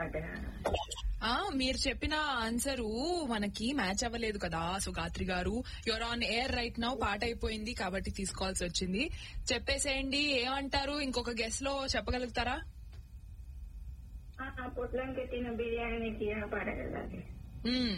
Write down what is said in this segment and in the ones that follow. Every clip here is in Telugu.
అనమాట ఆ మీరు చెప్పిన ఆన్సర్ మనకి మ్యాచ్ అవ్వలేదు కదా Sugathri garu your on air right now పాట అయిపోయింది కాబట్టి తీసుకోవాల్సి వచ్చింది చెప్పేసేయండి ఏమంటారు ఇంకొక గెస్ లో చెప్పగలుగుతారా పొట్లం కట్టిన బిర్యానీకి ఆ పాట కదా అది. మ్మ్.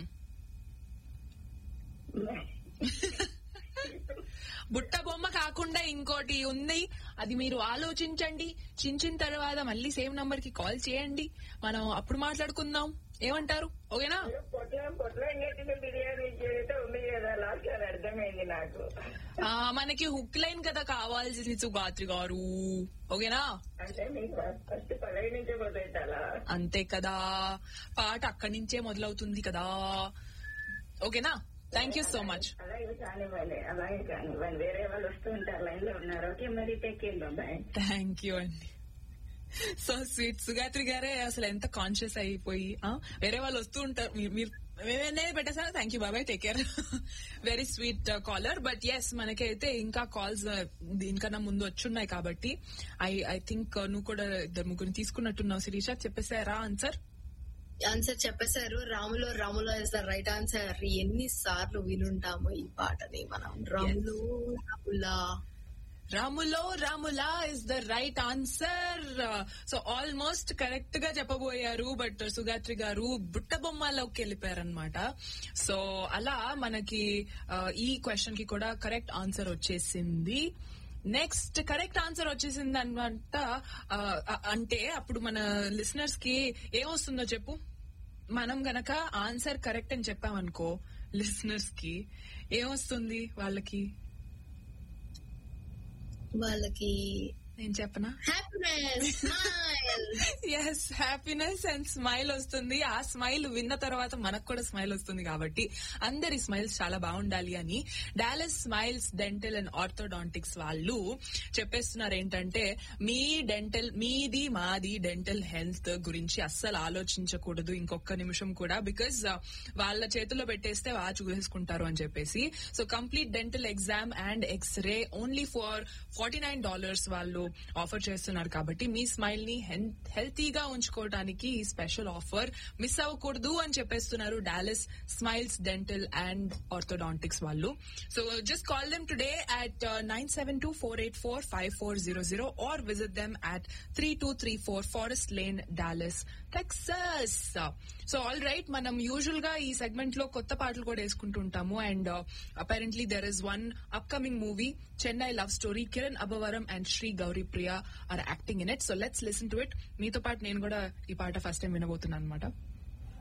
బుట్ట బొమ్మ కాకుండా ఇంకోటి ఉంది అది మీరు ఆలోచించండి చించిన తర్వాత మళ్ళీ సేమ్ నంబర్ కి కాల్ చేయండి మనం అప్పుడు మాట్లాడుకుందాం ఏమంటారు ఓకేనా పొట్లం పొట్లం కట్టిన బిర్యానీ అయితే ఉంది కదా లాస్ట్ అది అర్థమైంది నాకు ఆ, మనకి హుక్ లైన్ కదా కావాల్సింది సుగాత్రి గారు ఓకేనా అంటే మీకు ఫస్ట్ పదవి నుంచే మొదలెట్టాలా అంతే కదా పాట అక్కడి నుంచే మొదలవుతుంది కదా ఓకేనా థ్యాంక్ యూ సో మచ్ అలాగే కానివ్వాలి అలాగే కానివ్వండి వేరే వాళ్ళు వస్తూ ఉంటారు లైన్ లో ఉన్నారు ఓకే మరి take care bye thank you అండి సో స్వీట్ సుగాత్రి గారే అసలు ఎంత కాన్షియస్ అయిపోయి ఆ, వేరే వాళ్ళు వస్తూ ఉంటారు మీరు- మీరు నేనే పెట్టేసాను థ్యాంక్ యూ బాబాయ్ take care very sweet caller but yes మనకైతే ఇంకా కాల్స్ దీనికన్నా ముందు వచ్చున్నాయి కాబట్టి ఐ ఐ థింక్ నువ్వు కూడా ఇద్దరు ముగ్గురు తీసుకున్నట్టున్నావు శిరీష చెప్పేసారా ఆన్సర్ ఆన్సర్ చెప్పేశారు రాములో రాములో ఇస్ ద రైట్ ఆన్సర్ ఎన్ని సార్లు వినుంటాము ఈ పాటని మనం Ramulu Ramula Ramulo Ramula is the right answer so almost correct గా చెప్పబోయారు బట్ సుగాత్రి గారు బుట్ట బొమ్మలోకి వెళ్ళిపోయారు అనమాట సో అలా మనకి ఆ, ఈ క్వశ్చన్ కి కూడా కరెక్ట్ ఆన్సర్ వచ్చేసింది నెక్స్ట్ కరెక్ట్ ఆన్సర్ వచ్చేసింది అనమాట ఆ, ఆ, అంటే అప్పుడు మన లిసనర్స్ కి ఏమొస్తుందో చెప్పు మనం గనక ఆన్సర్ కరెక్ట్ అని చెప్పామనుకో లిసనర్స్ కి ఏమొస్తుంది వాళ్ళకి వాళ్ళకి నేను చెప్పనా happiness smile yes happiness and smile వస్తుంది ఆ స్మైల్ విన్న తర్వాత మనకు కూడా స్మైల్ వస్తుంది కాబట్టి అందరి స్మైల్స్ చాలా బాగుండాలి అని Dallas smiles dental and orthodontics వాళ్ళు చెప్పేస్తున్నారు ఏంటంటే మీ డెంటల్ మీది మాది డెంటల్ హెల్త్ గురించి అస్సలు ఆలోచించకూడదు ఇంకొక నిమిషం కూడా బికాజ్ వాళ్ళ చేతుల్లో పెట్టేస్తే వా చూసేసుకుంటారు అని చెప్పేసి so complete dental exam and xray only for forty nine dollars వాళ్ళు ఆఫర్ చేస్తున్నారు కాబట్టి మీ స్మైల్ ని హెల్తీగా ఉంచుకోవడానికి ఈ స్పెషల్ ఆఫర్ మిస్ అవ్వకూడదు అని చెప్పేస్తున్నారు Dallas smiles dental and orthodontics వాళ్ళు so just call them today at nine seven two four eight four five four zero zero or visit them at three two three four forest lane Dallas Texas so all right మనం యూజువల్ గా ఈ సెగ్మెంట్ లో కొత్త పాటలు కూడా వేసుకుంటూ ఉంటాము and apparently there is one upcoming movie Chennai love story Kiran Abbavaram and Sri Gouri Priya are acting in it so let's listen to it మీతో పాటు నేను కూడా ఈ పాట ఫస్ట్ టైం వినబోతున్నాను అనమాట